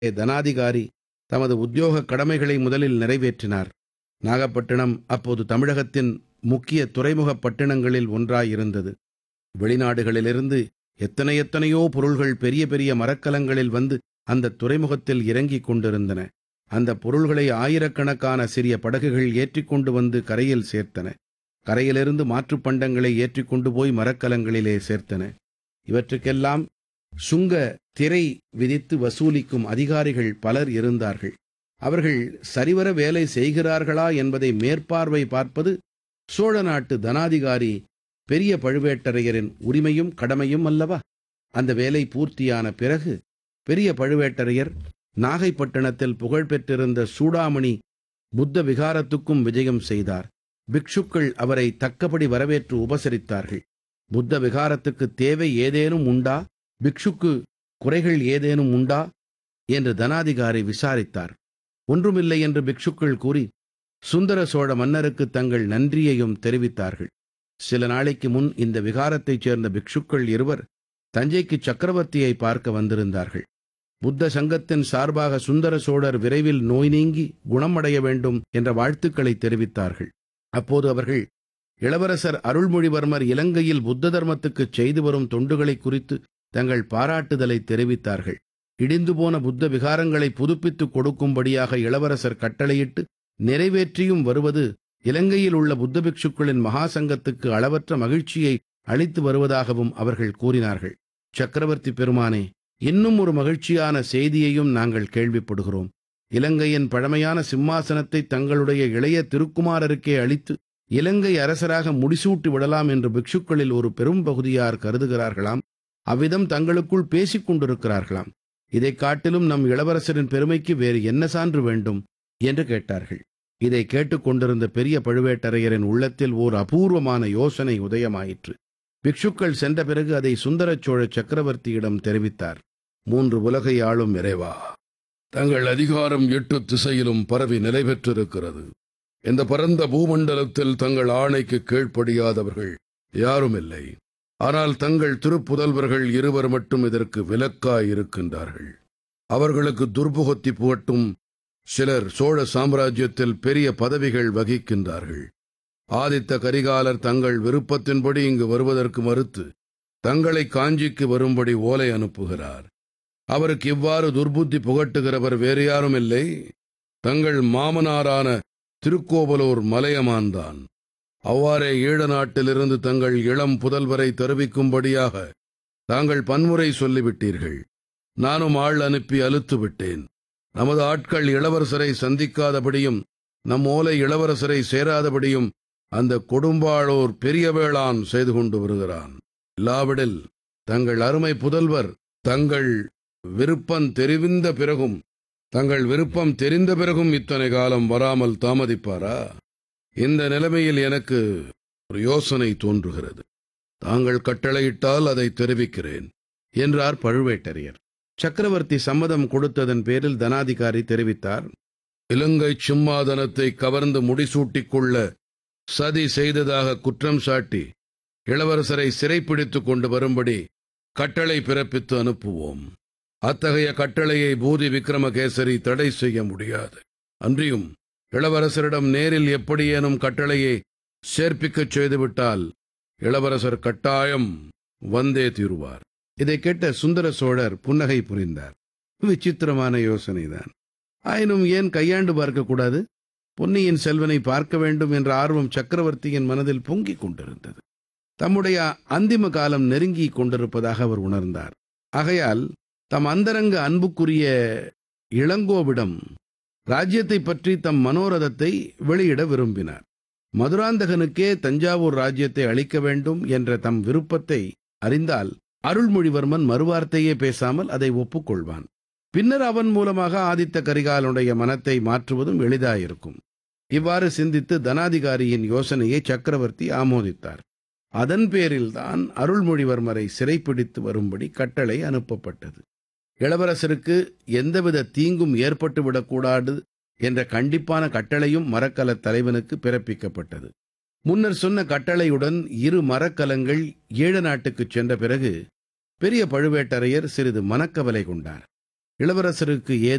தனாதிகாரி தமது உத்தியோக கடமைகளை முதலில் நிறைவேற்றினார் நாகப்பட்டினம் அப்போது தமிழகத்தின் முக்கிய துறைமுகப் பட்டினங்களில் ஒன்றாயிருந்தது வெளிநாடுகளிலிருந்து எத்தனை எத்தனையோ பொருள்கள் பெரிய பெரிய மரக்கலங்களில் வந்து அந்த துறைமுகத்தில் இறங்கிக் கொண்டிருந்தன அந்த பொருள்களை ஆயிரக்கணக்கான சிறிய படகுகள் ஏற்றிக்கொண்டு வந்து கரையில் சேர்த்தன கரையிலிருந்து மாற்றுப் பண்டங்களை ஏற்றிக்கொண்டு போய் மரக்கலங்களிலே சேர்த்தன இவற்றுக்கெல்லாம் சுங்க திரை விதித்து வசூலிக்கும் அதிகாரிகள் பலர் இருந்தார்கள் அவர்கள் சரிவர வேலை செய்கிறார்களா என்பதை மேற்பார்வை பார்ப்பது சோழ நாட்டு தனாதிகாரி பெரிய பழுவேட்டரையரின் உரிமையும் கடமையும் அல்லவா அந்த வேலை பூர்த்தியான பிறகு பெரிய பழுவேட்டரையர் நாகைப்பட்டினத்தில் புகழ்பெற்றிருந்த சூடாமணி புத்த விகாரத்துக்கும் விஜயம் செய்தார் பிக்ஷுக்கள் அவரை தக்கபடி வரவேற்று உபசரித்தார்கள் புத்த விகாரத்துக்கு தேவை ஏதேனும் உண்டா பிக்ஷுக்கு குறைகள் ஏதேனும் உண்டா என்று தனாதிகாரி விசாரித்தார் ஒன்றுமில்லை என்று பிக்ஷுக்கள் கூறி சுந்தர சோழ மன்னருக்கு தங்கள் நன்றியையும் தெரிவித்தார்கள் சில நாளைக்கு முன் இந்த விகாரத்தைச் சேர்ந்த பிக்ஷுக்கள் இருவர் தஞ்சைக்கு சக்கரவர்த்தியை பார்க்க வந்திருந்தார்கள் புத்த சங்கத்தின் சார்பாக சுந்தர சோழர் விரைவில் நோய் நீங்கி குணமடைய வேண்டும் என்ற வாழ்த்துக்களை தெரிவித்தார்கள் அப்போது அவர்கள் இளவரசர் அருள்மொழிவர்மர் இலங்கையில் புத்த தர்மத்துக்குச் செய்து வரும் தொண்டுகளை குறித்து தங்கள் பாராட்டுதலை தெரிவித்தார்கள் இடிந்து போன புத்த விகாரங்களை புதுப்பித்துக் கொடுக்கும்படியாக இளவரசர் கட்டளையிட்டு நிறைவேற்றியும் வருவது இலங்கையில் உள்ள புத்த பிக்ஷுக்களின் மகா சங்கத்துக்கு அளவற்ற மகிழ்ச்சியை அளித்து வருவதாகவும் அவர்கள் கூறினார்கள் சக்கரவர்த்தி பெருமானே இன்னும் ஒரு மகிழ்ச்சியான செய்தியையும் நாங்கள் கேள்விப்படுகிறோம் இலங்கையின் பழமையான சிம்மாசனத்தை தங்களுடைய இளைய திருக்குமாரருக்கே அளித்து இலங்கை அரசராக முடிசூட்டி விடலாம் என்று பிக்ஷுக்களில் ஒரு பெரும் பகுதியார் கருதுகிறார்களாம் அவ்விதம் தங்களுக்குள் பேசிக் கொண்டிருக்கிறார்களாம் இதைக் காட்டிலும் நம் இளவரசரின் பெருமைக்கு வேறு என்ன சான்று வேண்டும் என்று கேட்டார்கள் இதை கேட்டுக்கொண்டிருந்த பெரிய பழுவேட்டரையரின் உள்ளத்தில் ஓர் அபூர்வமான யோசனை உதயமாயிற்று பிக்ஷுக்கள் சென்ற பிறகு அதை சுந்தரச் சோழ சக்கரவர்த்தியிடம் தெரிவித்தார் மூன்று உலகை ஆளும் இறைவா தங்கள் அதிகாரம் எட்டு திசையிலும் பரவி நிலை பெற்றிருக்கிறது இந்த பரந்த பூமண்டலத்தில் தங்கள் ஆணைக்கு கீழ்ப்படியாதவர்கள் யாரும் இல்லை ஆனால் தங்கள் திருப்புதல்வர்கள் இருவர் மட்டும் இதற்கு விலக்காய் இருக்கின்றார்கள் அவர்களுக்கு துர்புகத்தி புகட்டும் சிலர் சோழ சாம்ராஜ்யத்தில் பெரிய பதவிகள் வகிக்கின்றார்கள் ஆதித்த கரிகாலர் தங்கள் விருப்பத்தின்படி இங்கு வருவதற்கு மறுத்து தங்களை காஞ்சிக்கு வரும்படி ஓலை அனுப்புகிறார் அவருக்கு இவ்வாறு துர்புத்தி புகட்டுகிறவர் வேறு யாரும் இல்லை தங்கள் மாமனாரான திருக்கோவலூர் மலையமான்தான் அவ்வாறே ஈழ நாட்டிலிருந்து தங்கள் இளம் புதல்வரை தருவிக்கும்படியாக தாங்கள் பன்முறை சொல்லிவிட்டீர்கள் நானும் ஆள் அனுப்பி அலுத்து விட்டேன் நமது ஆட்கள் இளவரசரை சந்திக்காதபடியும் நம் ஓலை இளவரசரை சேராதபடியும் அந்த கொடும்பாளோர் பெரிய வேளான் செய்து கொண்டு வருகிறான் இல்லாவிடில் தங்கள் அருமை புதல்வர் தங்கள் விருப்பம் தெரிவிந்த பிறகும் தங்கள் விருப்பம் தெரிந்த பிறகும் இத்தனை காலம் வராமல் தாமதிப்பாரா இந்த நிலைமையில் எனக்கு ஒரு யோசனை தோன்றுகிறது தாங்கள் கட்டளையிட்டால் அதை தெரிவிக்கிறேன் என்றார் பழுவேட்டரையர் சக்கரவர்த்தி சம்மதம் கொடுத்ததன் பேரில் தனாதிகாரி தெரிவித்தார் இலங்கை சிம்மாதனத்தை கவர்ந்து முடிசூட்டிக் கொள்ள சதி செய்ததாக குற்றம் சாட்டி இளவரசரை சிறைப்பிடித்துக் கொண்டு வரும்படி கட்டளை பிறப்பித்து அனுப்புவோம் அத்தகைய கட்டளையை பூதி விக்ரமகேசரி தடை செய்ய முடியாது அன்றியும் இளவரசரிடம் நேரில் எப்படியேனும் கட்டளையை சேர்ப்பிக்கச் செய்துவிட்டால் இளவரசர் கட்டாயம் வந்தே தீருவார் இதை கேட்ட சுந்தர சோழர் புன்னகை புரிந்தார் விசித்திரமான யோசனைதான் ஆயினும் ஏன் கையாண்டு பார்க்கக்கூடாது பொன்னியின் செல்வனை பார்க்க வேண்டும் என்ற ஆர்வம் சக்கரவர்த்தியின் மனதில் பொங்கிக் கொண்டிருந்தது தம்முடைய அந்திம காலம் நெருங்கிக் கொண்டிருப்பதாக அவர் உணர்ந்தார் ஆகையால் தம் அந்தரங்க அன்புக்குரிய இளங்கோவிடம் ராஜ்யத்தை பற்றி தம் மனோரதத்தை வெளியிட விரும்பினார் மதுராந்தகனுக்கே தஞ்சாவூர் ராஜ்யத்தை அளிக்க வேண்டும் என்ற தம் விருப்பத்தை அறிந்தால் அருள்மொழிவர்மன் மறுவார்த்தையே பேசாமல் அதை ஒப்புக்கொள்வான் பின்னர் அவன் மூலமாக ஆதித்த கரிகாலனுடைய மனத்தை மாற்றுவதும் எளிதாயிருக்கும் இவ்வாறு சிந்தித்து தனாதிகாரியின் யோசனையை சக்கரவர்த்தி ஆமோதித்தார் அதன் பேரில்தான் அருள்மொழிவர்மரை சிறைப்பிடித்து வரும்படி கட்டளை அனுப்பப்பட்டது இளவரசருக்கு எந்தவித தீங்கும் ஏற்பட்டு விடக்கூடாது என்ற கண்டிப்பான கட்டளையும் மரக்கலத் தலைவனுக்கு பிறப்பிக்கப்பட்டது முன்னர் சொன்ன கட்டளையுடன் இரு மரக்கலங்கள் ஈழ நாட்டுக்குச் சென்ற பிறகு பெரிய பழுவேட்டரையர் சிறிது மனக்கவலை கொண்டார் இளவரசருக்கு